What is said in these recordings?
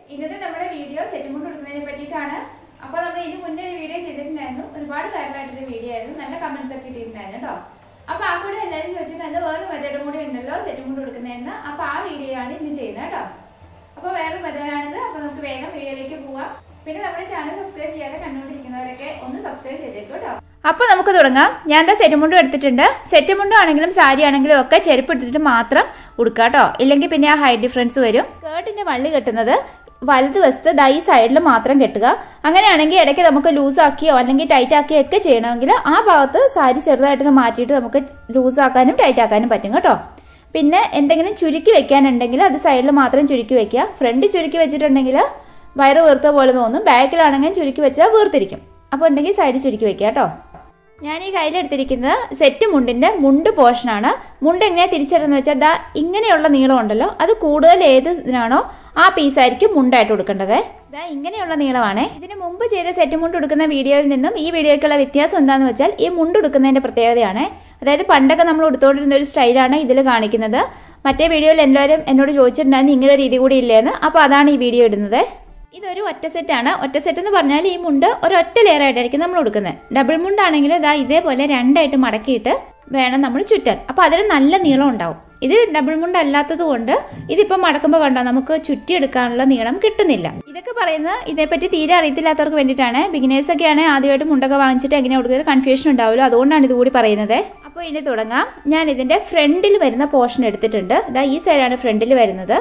ഇന്നത്തെ നമ്മുടെ video set മുണ്ട് കൊടുക്കുന്നതിനെ പറ്റിയിട്ടാണ് അപ്പൊ നമ്മൾ ഇതിന് മുന്നേ ഒരു വീഡിയോ ചെയ്തിട്ടുണ്ടായിരുന്നു ഒരുപാട് വൈറലായിട്ടൊരു വീഡിയോ ആയിരുന്നു നല്ല കമന്റ്സ് ഒക്കെ ഇട്ടിട്ടുണ്ടായിരുന്നു കേട്ടോ അപ്പൊ ആ കൂടെ എല്ലാവരും ചോദിച്ചിട്ടുണ്ട് വേറെ മെത്തേഡും കൂടി ഉണ്ടല്ലോ സെറ്റ് മുണ്ട് കൊടുക്കുന്നതെന്ന് അപ്പൊ ആ വീഡിയോ ആണ് ഇന്ന് ചെയ്യുന്നത് കേട്ടോ അപ്പൊ വേറെ മെത്തേഡാണിത് അപ്പൊ നമുക്ക് വേഗം വീഡിയോയിലേക്ക് പോവാം പിന്നെ നമ്മുടെ ചാനൽ സബ്സ്ക്രൈബ് ചെയ്യാതെ കണ്ടുകൊണ്ടിരിക്കുന്നവരൊക്കെ ഒന്ന് സബ്സ്ക്രൈബ് ചെയ്തേക്കും കേട്ടോ അപ്പൊ നമുക്ക് തുടങ്ങാം ഞാൻ എന്താ സെറ്റ് മുണ്ടും എടുത്തിട്ടുണ്ട് സെറ്റ് മുണ്ടും ആണെങ്കിലും സാരി ആണെങ്കിലും ഒക്കെ ചെരുപ്പ് എടുത്തിട്ട് മാത്രം ഉടുക്കുക കേട്ടോ ഇല്ലെങ്കിൽ പിന്നെ ആ ഹൈറ്റ് ഡിഫറൻസ് വരും സ്കേർട്ടിന്റെ വള്ളി കെട്ടുന്നത് വലത് വശത്ത് ദൈ സൈഡിൽ മാത്രം കെട്ടുക അങ്ങനെയാണെങ്കിൽ ഇടയ്ക്ക് നമുക്ക് ലൂസ് ആക്കിയോ അല്ലെങ്കിൽ ടൈറ്റ് ആക്കിയോ ഒക്കെ ചെയ്യണമെങ്കിൽ ആ ഭാഗത്ത് സാരി ചെറുതായിട്ടൊന്ന് മാറ്റിയിട്ട് നമുക്ക് ലൂസ് ആക്കാനും ടൈറ്റ് ആക്കാനും പറ്റും കേട്ടോ പിന്നെ എന്തെങ്കിലും ചുരുക്കി വെക്കാനുണ്ടെങ്കിൽ അത് സൈഡിൽ മാത്രം ചുരുക്കി വെക്കുക ഫ്രണ്ട് ചുരുക്കി വെച്ചിട്ടുണ്ടെങ്കിൽ വയറ് വീർത്ത പോലെ തോന്നും ബാക്കിലാണെങ്കിൽ ചുരുക്കി വെച്ചാൽ വീർത്തിരിക്കും അപ്പോൾ ഉണ്ടെങ്കിൽ സൈഡ് ചുരുക്കി വെക്കുക കേട്ടോ ഞാൻ ഈ കയ്യിലെടുത്തിരിക്കുന്നത് സെറ്റ് മുണ്ടിന്റെ മുണ്ട് പോർഷനാണ് മുണ്ട് എങ്ങനെയാ തിരിച്ചറിയുന്നത് വെച്ചാൽ ദാ ഇങ്ങനെയുള്ള നീളം ഉണ്ടല്ലോ അത് കൂടുതൽ ഏത് ഇതിനാണോ ആ പീസായിരിക്കും മുണ്ടായിട്ട് കൊടുക്കേണ്ടത് ദാ ഇങ്ങനെയുള്ള നീളമാണ് ഇതിന് മുമ്പ് ചെയ്ത സെറ്റ് മുണ്ട് എടുക്കുന്ന വീഡിയോയിൽ നിന്നും ഈ വീഡിയോയ്ക്കുള്ള വ്യത്യാസം എന്താണെന്ന് വെച്ചാൽ ഈ മുണ്ട് എടുക്കുന്നതിന്റെ പ്രത്യേകതയാണ് അതായത് പണ്ടൊക്കെ നമ്മൾ എടുത്തുകൊണ്ടിരുന്ന ഒരു സ്റ്റൈലാണ് ഇതിൽ കാണിക്കുന്നത് മറ്റേ വീഡിയോയിൽ എല്ലാവരും എന്നോട് ചോദിച്ചിട്ടുണ്ടായിരുന്നു ഇങ്ങനെ ഒരു രീതി കൂടി ഇല്ലേന്ന് അപ്പോൾ അതാണ് ഈ വീഡിയോ ഇടുന്നത് ഇതൊരു ഒറ്റ സെറ്റാണ് ഒറ്റ സെറ്റ് എന്ന് പറഞ്ഞാൽ ഈ മുണ്ട് ഒരു ഒറ്റ ലെയർ ആയിട്ടായിരിക്കും നമ്മൾ കൊടുക്കുന്നത് ഡബിൾ മുണ്ടാണെങ്കിൽ ഇതാ ഇതേപോലെ രണ്ടായിട്ട് മടക്കിയിട്ട് വേണം നമ്മൾ ചുറ്റാൻ അപ്പോൾ അതിന് നല്ല നീളം ഉണ്ടാവും ഇത് ഡബിൾ മുണ്ട് അല്ലാത്തത് കൊണ്ട് ഇതിപ്പോൾ മടക്കുമ്പോൾ കണ്ടോ നമുക്ക് ചുറ്റിയെടുക്കാനുള്ള നീളം കിട്ടുന്നില്ല ഇതൊക്കെ പറയുന്നത് ഇതേപ്പറ്റി തീരെ അറിയത്തില്ലാത്തവർക്ക് വേണ്ടിയിട്ടാണ് ബിഗിനേഴ്സ് ഒക്കെയാണ് ആദ്യമായിട്ട് മുണ്ടൊക്കെ വാങ്ങിച്ചിട്ട് എങ്ങനെ കൊടുക്കുന്നത് കൺഫ്യൂഷൻ ഉണ്ടാവില്ല അതുകൊണ്ടാണ് ഇത് കൂടി പറയുന്നത് അപ്പോൾ ഇനി തുടങ്ങാം ഞാൻ ഇതിൻ്റെ ഫ്രണ്ടിൽ വരുന്ന പോർഷൻ എടുത്തിട്ടുണ്ട് ഇതാ ഈ സൈഡാണ് ഫ്രണ്ടിൽ വരുന്നത്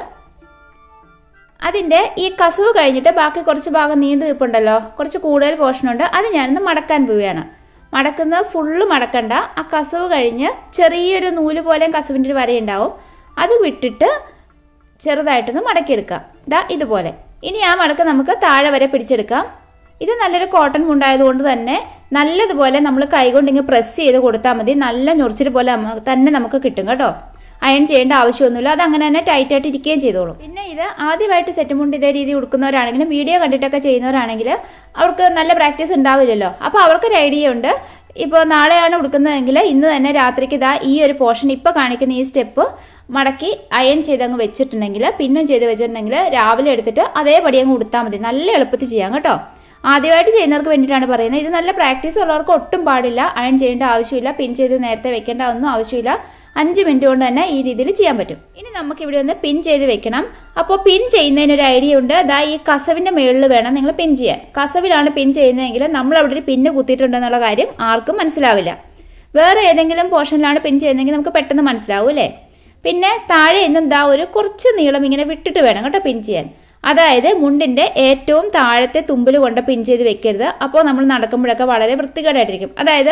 അതിൻ്റെ ഈ കസവ് കഴിഞ്ഞിട്ട് ബാക്കി കുറച്ച് ഭാഗം നീണ്ടു നിൽപ്പുണ്ടല്ലോ കുറച്ച് കൂടുതൽ പോർഷനുണ്ട് അത് ഞാനിന്ന് മടക്കാൻ പോവുകയാണ് മടക്കുന്നത് ഫുള്ള് മടക്കണ്ട ആ കസവ് കഴിഞ്ഞ് ചെറിയൊരു നൂല് പോലെ കസവിൻ്റെ ഒരു വരയുണ്ടാവും അത് വിട്ടിട്ട് ചെറുതായിട്ടൊന്ന് മടക്കിയെടുക്കാം ഇതാ ഇതുപോലെ ഇനി ആ മടക്ക് നമുക്ക് താഴെ വരെ പിടിച്ചെടുക്കാം ഇത് നല്ലൊരു കോട്ടൺ മുണ്ടായതുകൊണ്ട് തന്നെ നല്ലതുപോലെ നമ്മൾ കൈകൊണ്ട് ഇങ്ങനെ പ്രസ് ചെയ്ത് കൊടുത്താൽ മതി നല്ല ഞൊറിച്ചിൽ പോലെ നമ്മ- തന്നെ നമുക്ക് കിട്ടും കേട്ടോ അയൺ ചെയ്യേണ്ട ആവശ്യമൊന്നുമില്ല അത് അങ്ങനെ തന്നെ ടൈറ്റ് ആയിട്ട് ഇരിക്കുകയും ചെയ്തോളും പിന്നെ ഇത് ആദ്യമായിട്ട് സെറ്റ് മുണ്ട് ഇതേ രീതി ഉടുക്കുന്നവരാണെങ്കിലും വീഡിയോ കണ്ടിട്ടൊക്കെ ചെയ്യുന്നവരാണെങ്കിൽ അവർക്ക് നല്ല പ്രാക്ടീസ് ഉണ്ടാവില്ലല്ലോ അപ്പോൾ അവർക്കൊരു ഐഡിയ ഉണ്ട് ഇപ്പോൾ നാളെയാണ് ഉടുക്കുന്നതെങ്കിൽ ഇന്ന് തന്നെ രാത്രിക്ക് ഇതാ ഈ ഒരു പോർഷൻ ഇപ്പോൾ കാണിക്കുന്ന ഈ സ്റ്റെപ്പ് മടക്കി അയൺ ചെയ്ത് അങ്ങ് വെച്ചിട്ടുണ്ടെങ്കിൽ പിന്നും ചെയ്ത് വെച്ചിട്ടുണ്ടെങ്കിൽ രാവിലെ എടുത്തിട്ട് അതേപടി അങ്ങ് ഉടുത്താൽ മതി നല്ല എളുപ്പത്തിൽ ചെയ്യാം കേട്ടോ ആദ്യമായിട്ട് ചെയ്യുന്നവർക്ക് വേണ്ടിയിട്ടാണ് പറയുന്നത് ഇത് നല്ല പ്രാക്ടീസ് ഉള്ളവർക്ക് ഒട്ടും പാടില്ല അയൺ ചെയ്യേണ്ട ആവശ്യമില്ല പിൻ ചെയ്ത് നേരത്തെ വെക്കേണ്ട ഒന്നും ആവശ്യമില്ല അഞ്ച് മിനിറ്റ് കൊണ്ട് തന്നെ ഈ രീതിയിൽ ചെയ്യാൻ പറ്റും ഇനി നമുക്ക് ഇവിടെ ഒന്ന് പിൻ ചെയ്ത് വെക്കണം അപ്പോൾ പിൻ ചെയ്യുന്നതിന് ഒരു ഐഡിയ ഉണ്ട് അതാ ഈ കസവിന്റെ മുകളിൽ വേണം നിങ്ങൾ പിൻ ചെയ്യാൻ കസവിലാണ് പിൻ ചെയ്യുന്നതെങ്കിൽ നമ്മൾ അവിടെ ഒരു പിന്ന് കുത്തിയിട്ടുണ്ടെന്നുള്ള കാര്യം ആർക്കും മനസ്സിലാവില്ല വേറെ ഏതെങ്കിലും പോർഷനിലാണ് പിൻ ചെയ്യുന്നതെങ്കിൽ നമുക്ക് പെട്ടെന്ന് മനസ്സിലാവും അല്ലേ പിന്നെ താഴെ നിന്നും ദാ ഒരു കുറച്ച് നീളം ഇങ്ങനെ വിട്ടിട്ട് വേണം കേട്ടോ പിൻ ചെയ്യാൻ അതായത് മുണ്ടിന്റെ ഏറ്റവും താഴത്തെ തുമ്പിൽ കൊണ്ട് പിൻ ചെയ്ത് വെക്കരുത് അപ്പോൾ നമ്മൾ നടക്കുമ്പോഴൊക്കെ വളരെ വൃത്തികേടായിട്ടിരിക്കും അതായത്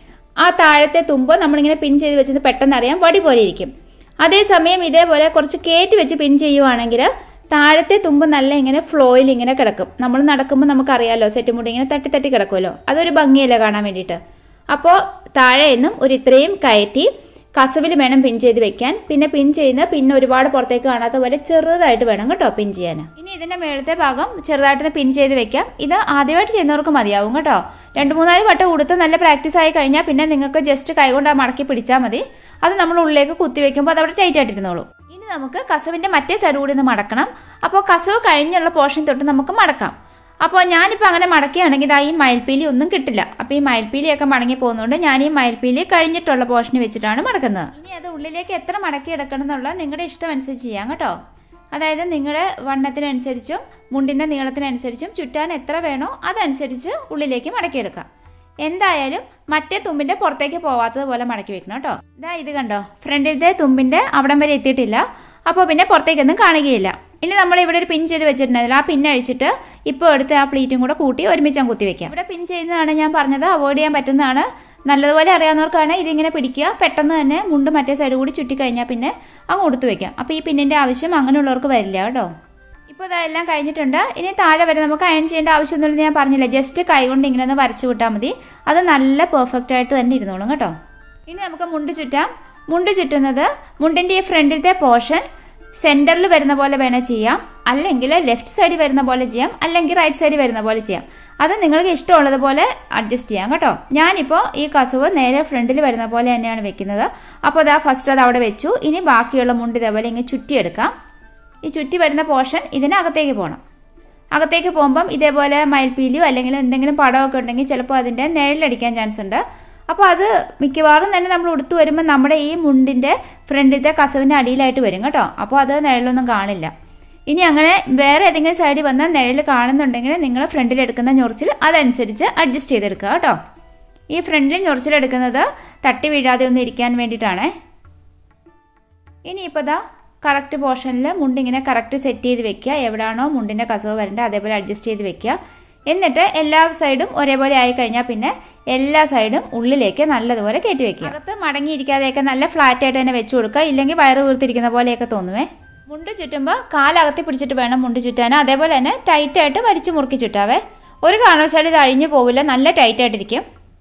ആ താഴത്തെ തുമ്പ് നമ്മളിങ്ങനെ പിൻ ചെയ്ത് വെച്ചത് പെട്ടെന്ന് അറിയാം വടി പോലെ ഇരിക്കും അതേസമയം ഇതേപോലെ കുറച്ച് കയറ്റി വെച്ച് പിൻ ചെയ്യുവാണെങ്കിൽ താഴത്തെ തുമ്പ് നല്ല ഇങ്ങനെ ഫ്ലോയിൽ ഇങ്ങനെ കിടക്കും നമ്മൾ നടക്കുമ്പോൾ നമുക്കറിയാലോ സെറ്റ് മുടി ഇങ്ങനെ തട്ടി തട്ടി കിടക്കുമല്ലോ അതൊരു ഭംഗിയല്ലേ കാണാൻ വേണ്ടിയിട്ട് അപ്പോൾ താഴെ നിന്നും ഒരു ഇത്രയും കയറ്റി കസവിൽ വേണം പിൻ ചെയ്ത് വെക്കാൻ പിന്നെ പിൻ ചെയ്യുന്ന പിന്നെ ഒരുപാട് പുറത്തേക്ക് കാണാത്ത പോലെ ചെറുതായിട്ട് വേണം കേട്ടോ പിൻ ചെയ്യാൻ ഇനി ഇതിന്റെ മേളത്തെ ഭാഗം ചെറുതായിട്ടൊന്ന് പിൻ ചെയ്ത് വെക്കാം ഇത് ആദ്യമായിട്ട് ചെയ്യുന്നവർക്ക് മതിയാവും കേട്ടോ രണ്ട് മൂന്നാല് വട്ടം കൊടുത്ത് നല്ല പ്രാക്ടീസ് ആയി കഴിഞ്ഞാൽ പിന്നെ നിങ്ങൾക്ക് ജസ്റ്റ് കൈകൊണ്ട് ആ മടക്കി പിടിച്ചാൽ മതി അത് നമ്മൾ ഉള്ളിലേക്ക് കുത്തി വെക്കുമ്പോൾ അത് അവിടെ ടൈറ്റ് ആയിട്ടിരുന്നോളൂ ഇനി നമുക്ക് കസവിന്റെ മറ്റേ സൈഡ് കൂടി ഒന്ന് മടക്കണം അപ്പോൾ കസവ് കഴിഞ്ഞുള്ള പോർഷൻ തൊട്ട് നമുക്ക് മടക്കാം അപ്പോൾ ഞാനിപ്പോൾ അങ്ങനെ മടക്കുകയാണെങ്കിൽ ഇതാ ഈ മയിൽപ്പീലി ഒന്നും കിട്ടില്ല അപ്പോൾ ഈ മയിൽപ്പീലിയൊക്കെ മടങ്ങി പോകുന്നതുകൊണ്ട് ഞാൻ ഈ മയിൽപ്പീലി കഴിഞ്ഞിട്ടുള്ള പോർഷന് വെച്ചിട്ടാണ് മടക്കുന്നത് ഇനി അത് ഉള്ളിലേക്ക് എത്ര മടക്കി എടുക്കണം എന്നുള്ള നിങ്ങളുടെ ഇഷ്ടം അനുസരിച്ച് ചെയ്യാം കേട്ടോ അതായത് നിങ്ങളുടെ വണ്ണത്തിനനുസരിച്ചും മുണ്ടിൻ്റെ നീളത്തിനനുസരിച്ചും ചുറ്റാൻ എത്ര വേണോ അതനുസരിച്ച് ഉള്ളിലേക്ക് മടക്കിയെടുക്കാം എന്തായാലും മറ്റേ തുമ്പിന്റെ പുറത്തേക്ക് പോവാത്തത് പോലെ മടക്കി വെക്കണം കേട്ടോ ഇതാ ഇത് കണ്ടോ ഫ്രണ്ടിലത്തെ തുമ്പിന്റെ അവിടം വരെ എത്തിയിട്ടില്ല അപ്പോൾ പിന്നെ പുറത്തേക്കൊന്നും കാണുകയില്ല ഇനി നമ്മൾ ഇവിടെ ഒരു പിൻ ചെയ്ത് വെച്ചിട്ടുണ്ടായിരുന്നില്ല ആ പിൻ അഴിച്ചിട്ട് ഇപ്പോൾ എടുത്ത് ആ പ്ലീറ്റും കൂടെ കൂട്ടി ഒരുമിച്ച് അങ്ങ് കുത്തി വെക്കാം ഇവിടെ പിൻ ചെയ്യുന്നതാണ് ഞാൻ പറഞ്ഞത് അവോയ്ഡ് ചെയ്യാൻ പറ്റുന്നതാണ് നല്ലതുപോലെ അറിയാവുന്നവർക്കാണ് ഇതിങ്ങനെ പിടിക്കുക പെട്ടെന്ന് തന്നെ മുണ്ട് മറ്റേ സൈഡ് കൂടി ചുറ്റി കഴിഞ്ഞാൽ പിന്നെ അങ്ങ് കൊടുത്തു വെക്കാം അപ്പോൾ ഈ പിന്നിൻ്റെ ആവശ്യം അങ്ങനെയുള്ളവർക്ക് വരില്ല കേട്ടോ ഇപ്പോൾ ഇതെല്ലാം കഴിഞ്ഞിട്ടുണ്ട് ഇനി താഴെ വരെ നമുക്ക് അയൺ ചെയ്യേണ്ട ആവശ്യമൊന്നുമില്ലെന്ന് ഞാൻ പറഞ്ഞില്ല ജസ്റ്റ് കൈകൊണ്ട് ഇങ്ങനെ ഒന്ന് വരച്ചു വിട്ടാൽ മതി അത് നല്ല പെർഫെക്റ്റ് ആയിട്ട് തന്നെ ഇരുന്നോളും കേട്ടോ ഇനി നമുക്ക് മുണ്ട് ചുറ്റാം മുണ്ട് ചുറ്റുന്നത് മുണ്ടിൻ്റെ ഈ ഫ്രണ്ടിലത്തെ പോർഷൻ സെൻറ്ററിൽ വരുന്ന പോലെ വേണേൽ ചെയ്യാം അല്ലെങ്കിൽ ലെഫ്റ്റ് സൈഡിൽ വരുന്ന പോലെ ചെയ്യാം അല്ലെങ്കിൽ റൈറ്റ് സൈഡിൽ വരുന്ന പോലെ ചെയ്യാം അത് നിങ്ങൾക്ക് ഇഷ്ടമുള്ളത് പോലെ അഡ്ജസ്റ്റ് ചെയ്യാം കേട്ടോ ഞാനിപ്പോൾ ഈ കസവ് നേരെ ഫ്രണ്ടിൽ വരുന്ന പോലെ തന്നെയാണ് വെക്കുന്നത് അപ്പോൾ അതാ ഫസ്റ്റ് അത് അവിടെ വെച്ചു ഇനി ബാക്കിയുള്ള മുണ്ട് ഇതേപോലെ ഇങ്ങനെ ചുറ്റിയെടുക്കാം ഈ ചുറ്റി വരുന്ന പോർഷൻ ഇതിനകത്തേക്ക് പോകണം അകത്തേക്ക് പോകുമ്പം ഇതേപോലെ മയിൽപ്പീലിയോ അല്ലെങ്കിൽ എന്തെങ്കിലും പടമൊക്കെ ഉണ്ടെങ്കിൽ ചിലപ്പോൾ അതിൻ്റെ നിഴലടിക്കാൻ ചാൻസ് ഉണ്ട് അപ്പോൾ അത് മിക്കവാറും തന്നെ നമ്മൾ ഉടുത്തു വരുമ്പോൾ നമ്മുടെ ഈ മുണ്ടിൻ്റെ ഫ്രണ്ടിലത്തെ കസവിൻ്റെ അടിയിലായിട്ട് വരും കേട്ടോ അപ്പോൾ അത് നിഴലൊന്നും കാണില്ല ഇനി അങ്ങനെ വേറെ ഏതെങ്കിലും സൈഡിൽ വന്നാൽ നിഴൽ കാണുന്നുണ്ടെങ്കിൽ നിങ്ങൾ ഫ്രണ്ടിൽ എടുക്കുന്ന ഞൊറിച്ചിൽ അതനുസരിച്ച് അഡ്ജസ്റ്റ് ചെയ്തെടുക്കുക കേട്ടോ ഈ ഫ്രണ്ടിൽ ഞൊറിച്ചിലെടുക്കുന്നത് തട്ടി വീഴാതെ ഒന്ന് ഇരിക്കാൻ വേണ്ടിയിട്ടാണേ ഇനിയിപ്പോൾ ദാ കറക്റ്റ് പോർഷനിൽ മുണ്ടിങ്ങനെ കറക്റ്റ് സെറ്റ് ചെയ്ത് വെക്കുക എവിടെയാണോ മുണ്ടിൻ്റെ കസവ് വരേണ്ടത് അതേപോലെ അഡ്ജസ്റ്റ് ചെയ്ത് വെക്കുക എന്നിട്ട് എല്ലാ സൈഡും ഒരേപോലെ ആയി കഴിഞ്ഞാൽ പിന്നെ എല്ലാ സൈഡും ഉള്ളിലേക്ക് നല്ലതുപോലെ കയറ്റി വെക്കുക അകത്ത് മടങ്ങിയിരിക്കാതെയൊക്കെ നല്ല ഫ്ലാറ്റ് ആയിട്ട് തന്നെ വെച്ച് കൊടുക്കുക ഇല്ലെങ്കിൽ വയറ് വീർത്തിരിക്കുന്ന പോലെയൊക്കെ തോന്നുവേ മുണ്ട് ചുറ്റുമ്പോൾ കാലകത്തി പിടിച്ചിട്ട് വേണം മുണ്ട് ചുറ്റാൻ അതേപോലെ തന്നെ ടൈറ്റായിട്ട് വലിച്ചു മുറുക്കി ചുറ്റാവേ ഒരു കാരണവശാലും ഇത് അഴിഞ്ഞു പോവില്ല നല്ല ടൈറ്റായിട്ടിരിക്കും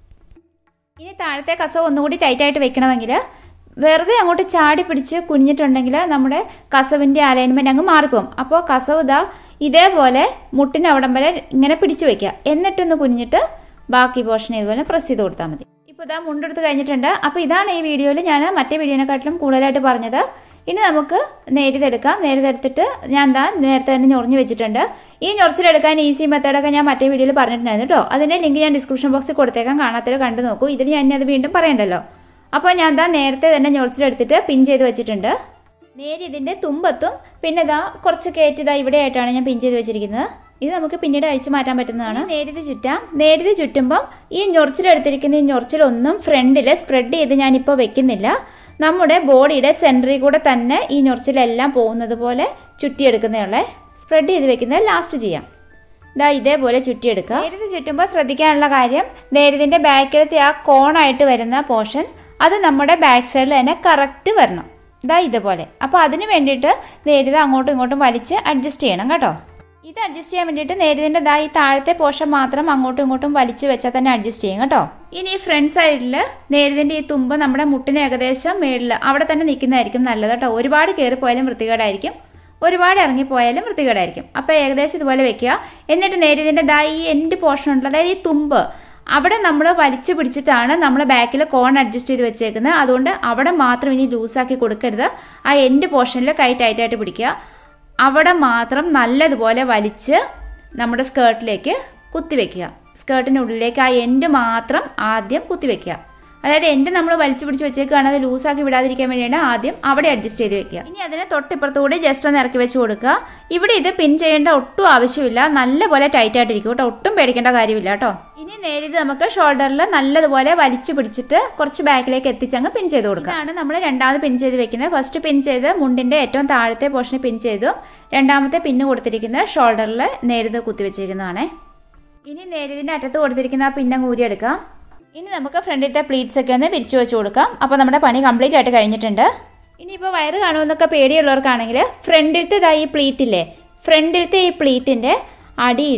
ഇനി താഴത്തെ കസവ് ഒന്നുകൂടി ടൈറ്റായിട്ട് വെക്കണമെങ്കിൽ വെറുതെ അങ്ങോട്ട് ചാടി പിടിച്ച് കുനിഞ്ഞിട്ടുണ്ടെങ്കിൽ നമ്മുടെ കസവിൻ്റെ അലൈൻമെൻറ്റ് അങ്ങ് മാറിപ്പോകും അപ്പോൾ കസവ് ഇതാ ഇതേപോലെ മുട്ടിന് അവിടം വരെ ഇങ്ങനെ പിടിച്ചു വെക്കുക എന്നിട്ടൊന്ന് കുനിഞ്ഞിട്ട് ബാക്കി പോർഷൻ ഇതുപോലെ പ്രസ് ചെയ്ത് കൊടുത്താൽ മതി ഇപ്പോൾ ഇതാ മുണ്ടെടുത്ത് കഴിഞ്ഞിട്ടുണ്ട് അപ്പോൾ ഇതാണ് ഈ വീഡിയോയിൽ ഞാൻ മറ്റേ വീഡിയോനെക്കാട്ടിലും കൂടുതലായിട്ട് പറഞ്ഞത് ഇനി നമുക്ക് നേരിതെടുക്കാം നേരിതെടുത്തിട്ട് ഞാൻ എന്താ നേരത്തെ തന്നെ ഞൊറിഞ്ഞ് വെച്ചിട്ടുണ്ട് ഈ ഞൊറിച്ചിലെടുക്കാൻ ഈസി മെത്തേഡൊക്കെ ഞാൻ മറ്റേ വീഡിയോയിൽ പറഞ്ഞിട്ടുണ്ടായിരുന്നു കേട്ടോ അതിൻ്റെ ലിങ്ക് ഞാൻ ഡിസ്ക്രിപ്ഷൻ ബോക്സിൽ കൊടുത്തേക്കാം കാണാത്തവർ കണ്ടു നോക്കൂ ഇതിന് ഞാൻ അത് വീണ്ടും പറയണ്ടല്ലോ അപ്പോൾ ഞാൻ എന്താ നേരത്തെ തന്നെ ഞൊറിച്ചിലെടുത്തിട്ട് പിൻ ചെയ്ത് വെച്ചിട്ടുണ്ട് നേരി ഇതിൻ്റെ തുമ്പത്തും പിന്നെ ഇതാ കുറച്ച് കയറ്റി ഇതാ ഇവിടെ ആയിട്ടാണ് ഞാൻ പിൻ ചെയ്ത് വെച്ചിരിക്കുന്നത് ഇത് നമുക്ക് പിന്നീട് അഴിച്ചു മാറ്റാൻ പറ്റുന്നതാണ് നേരിത് ചുറ്റാം നേരിത് ചുറ്റുമ്പം ഈ ഞൊറിച്ചിലെടുത്തിരിക്കുന്ന ഈ ഞൊറിച്ചിലൊന്നും ഫ്രണ്ടിൽ സ്പ്രെഡ് ചെയ്ത് ഞാനിപ്പോൾ വെക്കുന്നില്ല നമ്മുടെ ബോഡിയുടെ സെൻറ്ററിൽ കൂടെ തന്നെ ഈ ഞൊറിച്ചിലെല്ലാം പോകുന്നത് പോലെ ചുറ്റിയെടുക്കുന്നതുള്ളേ സ്പ്രെഡ് ചെയ്ത് വെക്കുന്നത് ലാസ്റ്റ് ചെയ്യാം ഇതാ ഇതേപോലെ ചുറ്റിയെടുക്കുക നേരിത് ചുറ്റുമ്പോൾ ശ്രദ്ധിക്കാനുള്ള കാര്യം നേരിതിൻ്റെ ബാക്കിലത്തെ ആ കോണായിട്ട് വരുന്ന പോർഷൻ അത് നമ്മുടെ ബാക്ക് സൈഡിൽ തന്നെ കറക്റ്റ് വരണം ഇതാ ഇതുപോലെ അപ്പോൾ അതിന് വേണ്ടിയിട്ട് നേരിത് അങ്ങോട്ടും ഇങ്ങോട്ടും വലിച്ച് അഡ്ജസ്റ്റ് ചെയ്യണം കേട്ടോ ഇത് അഡ്ജസ്റ്റ് ചെയ്യാൻ വേണ്ടിയിട്ട് നേരിതിൻ്റെ ദാ ഈ താഴത്തെ പോർഷൻ മാത്രം അങ്ങോട്ടും ഇങ്ങോട്ടും വലിച്ചു വെച്ചാൽ തന്നെ അഡ്ജസ്റ്റ് ചെയ്യും കേട്ടോ ഇനി ഈ ഫ്രണ്ട് സൈഡിൽ നേരിതിൻ്റെ ഈ തുമ്പ് നമ്മുടെ മുട്ടിന് ഏകദേശം മേളിൽ അവിടെ തന്നെ നിൽക്കുന്നതായിരിക്കും നല്ലത് കേട്ടോ ഒരുപാട് കയറിപ്പോയാലും വൃത്തികേടായിരിക്കും ഒരുപാട് ഇറങ്ങിപ്പോയാലും വൃത്തികേടായിരിക്കും അപ്പോൾ ഏകദേശം ഇതുപോലെ വെക്കുക എന്നിട്ട് നേരിതിൻ്റെ ദാ ഈ എൻഡ് പോർഷൻ ഉണ്ടല്ലോ അതായത് ഈ തുമ്പ് അവിടെ നമ്മൾ വലിച്ചു പിടിച്ചിട്ടാണ് നമ്മൾ ബാക്കിൽ കോൺ അഡ്ജസ്റ്റ് ചെയ്ത് വെച്ചേക്കുന്നത് അതുകൊണ്ട് അവിടെ മാത്രം ഇനി ലൂസാക്കി കൊടുക്കരുത് ആ എൻഡ് പോർഷനിൽ കൈ ടൈറ്റായിട്ട് പിടിക്കുക അവിടെ മാത്രം നല്ലതുപോലെ വലിച്ച് നമ്മുടെ സ്കേർട്ടിലേക്ക് കുത്തിവെക്കുക സ്കേർട്ടിനുള്ളിലേക്ക് ആ എൻഡ് മാത്രം ആദ്യം കുത്തിവെക്കുക അതായത് എൻഡ് നമ്മൾ വലിച്ചു പിടിച്ച് വെച്ചേക്കാണ് അത് ലൂസാക്കി വിടാതിരിക്കാൻ വേണ്ടിയാണ് ആദ്യം അവിടെ അഡ്ജസ്റ്റ് ചെയ്ത് വെക്കുക ഇനി അതിന് തൊട്ടിപ്പുറത്തുകൂടി ജസ്റ്റ് ഒന്ന് ഇറക്കി വെച്ച് കൊടുക്കുക ഇവിടെ ഇത് പിൻ ചെയ്യേണ്ട ഒട്ടും ആവശ്യമില്ല നല്ലപോലെ ടൈറ്റ് ആയിട്ടിരിക്കും കേട്ടോ ഒട്ടും പേടിക്കേണ്ട കാര്യമില്ല കേട്ടോ ഇനി നേരിത് നമുക്ക് ഷോൾഡറിൽ നല്ലതുപോലെ വലിച്ചു പിടിച്ചിട്ട് കുറച്ച് ബാക്കിലേക്ക് എത്തിച്ചങ്ങ് പിൻ ചെയ്ത് കൊടുക്കുക ഇതാണ് നമ്മൾ രണ്ടാമത് പിൻ ചെയ്ത് വെക്കുന്നത് ഫസ്റ്റ് പിൻ ചെയ്ത് മുണ്ടിന്റെ ഏറ്റവും താഴത്തെ പോർഷനിൽ പിൻ ചെയ്തു രണ്ടാമത്തെ പിന്ന് കൊടുത്തിരിക്കുന്നത് ഷോൾഡറിൽ നേരിത് കുത്തിവെച്ചിരിക്കുന്നതാണ് ഇനി നേരിതിന്റെ അറ്റത്ത് കൊടുത്തിരിക്കുന്ന ആ പിന്നങ്ങ് ഊരിയെടുക്കാം ഇനി നമുക്ക് ഫ്രണ്ടിലത്തെ പ്ലീറ്റ്സ് ഒക്കെ ഒന്ന് വിരിച്ചു വെച്ച് കൊടുക്കാം അപ്പോൾ നമ്മുടെ പണി കംപ്ലീറ്റ് ആയിട്ട് കഴിഞ്ഞിട്ടുണ്ട് ഇനിയിപ്പോൾ വയറ് കാണുമെന്നൊക്കെ പേടിയുള്ളവർക്കാണെങ്കിൽ ഫ്രണ്ടിലത്തെ ഇതാ ഈ പ്ലീറ്റില്ലേ ഫ്രണ്ടിലത്തെ ഈ പ്ലീറ്റിൻ്റെ അടിയിൽ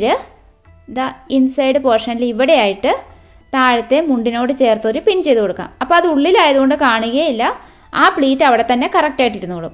ഇതാ ഇൻസൈഡ് പോർഷനിൽ ഇവിടെയായിട്ട് താഴത്തെ മുണ്ടിനോട് ചേർത്ത് ഒരു പിൻ ചെയ്ത് കൊടുക്കാം അപ്പോൾ അത് ഉള്ളിലായതുകൊണ്ട് കാണുകയില്ല ആ പ്ലീറ്റ് അവിടെ തന്നെ കറക്റ്റായിട്ട് ഇരുന്നോളും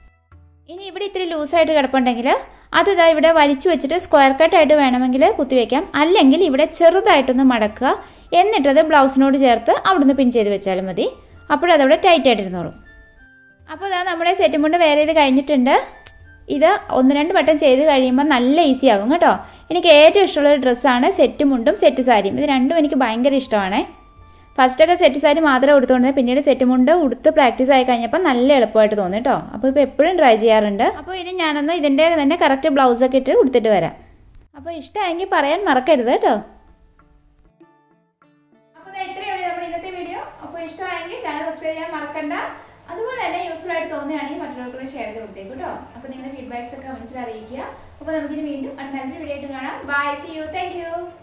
ഇനി ഇവിടെ ഇത്തിരി ലൂസായിട്ട് കിടപ്പുണ്ടെങ്കിൽ അത് ഇതാ ഇവിടെ വലിച്ചു വെച്ചിട്ട് സ്ക്വയർ കട്ടായിട്ട് വേണമെങ്കിൽ കുത്തിവെക്കാം അല്ലെങ്കിൽ ഇവിടെ ചെറുതായിട്ടൊന്ന് മടക്കുക എന്നിട്ടത് ബ്ലൗസിനോട് ചേർത്ത് അവിടുന്ന് പിൻ ചെയ്ത് വെച്ചാലും മതി അപ്പോഴതവിടെ ടൈറ്റ് ആയിട്ടിരുന്നോളും അപ്പോൾ ഇതാ നമ്മുടെ സെറ്റ് മുണ്ട് വേറെ ഇത് കഴിഞ്ഞിട്ടുണ്ട് ഇത് ഒന്ന് രണ്ട് വട്ടം ചെയ്ത് കഴിയുമ്പോൾ നല്ല ഈസി ആവും കേട്ടോ എനിക്ക് ഏറ്റവും ഇഷ്ടമുള്ള ഡ്രസ്സാണ് സെറ്റ് മുണ്ടും സെറ്റ് സാരിയും ഇത് രണ്ടും എനിക്ക് ഭയങ്കര ഇഷ്ടമാണ് ഫസ്റ്റൊക്കെ സെറ്റ് സാരി മാത്രമേ ഉടുത്തോണ്ടത് പിന്നീട് സെറ്റ് മുണ്ട് ഉടുത്ത് പ്രാക്ടീസ് ആയി കഴിഞ്ഞപ്പോൾ നല്ല എളുപ്പമായിട്ട് തോന്നി കേട്ടോ അപ്പോൾ ഇപ്പോൾ എപ്പോഴും ട്രൈ ചെയ്യാറുണ്ട് അപ്പോൾ ഇനി ഞാനൊന്ന് ഇതിൻ്റെ തന്നെ കറക്റ്റ് ബ്ലൗസൊക്കെ ഇട്ട് ഉടുത്തിട്ട് വരാം അപ്പോൾ ഇഷ്ടമായെങ്കിൽ പറയാൻ മറക്കരുത് കേട്ടോ അപ്പോൾ ഇത്രയേ ഉള്ളൂ നമ്മുടെ ഇന്നത്തെ വീഡിയോ അപ്പോൾ ഇഷ്ടമായെങ്കിൽ ചാനൽ സബ്സ്ക്രൈബ് ചെയ്യാൻ മറക്കണ്ട അതുപോലെ തന്നെ യൂസ്ഫുൾ ആയിട്ട് തോന്നുകയാണെങ്കിൽ മറ്റുള്ളവർക്കും ഷെയർ ചെയ്ത് കൊടുത്തേക്കും കേട്ടോ അപ്പോൾ നിങ്ങളുടെ ഫീഡ്ബാക്സ് ഒക്കെ മനസ്സിൽ അറിയിക്കുക അപ്പോൾ നമുക്കിനി വീണ്ടും അടുത്ത നല്ലൊരു വീഡിയോ ആയിട്ട് കാണാം bye see you thank U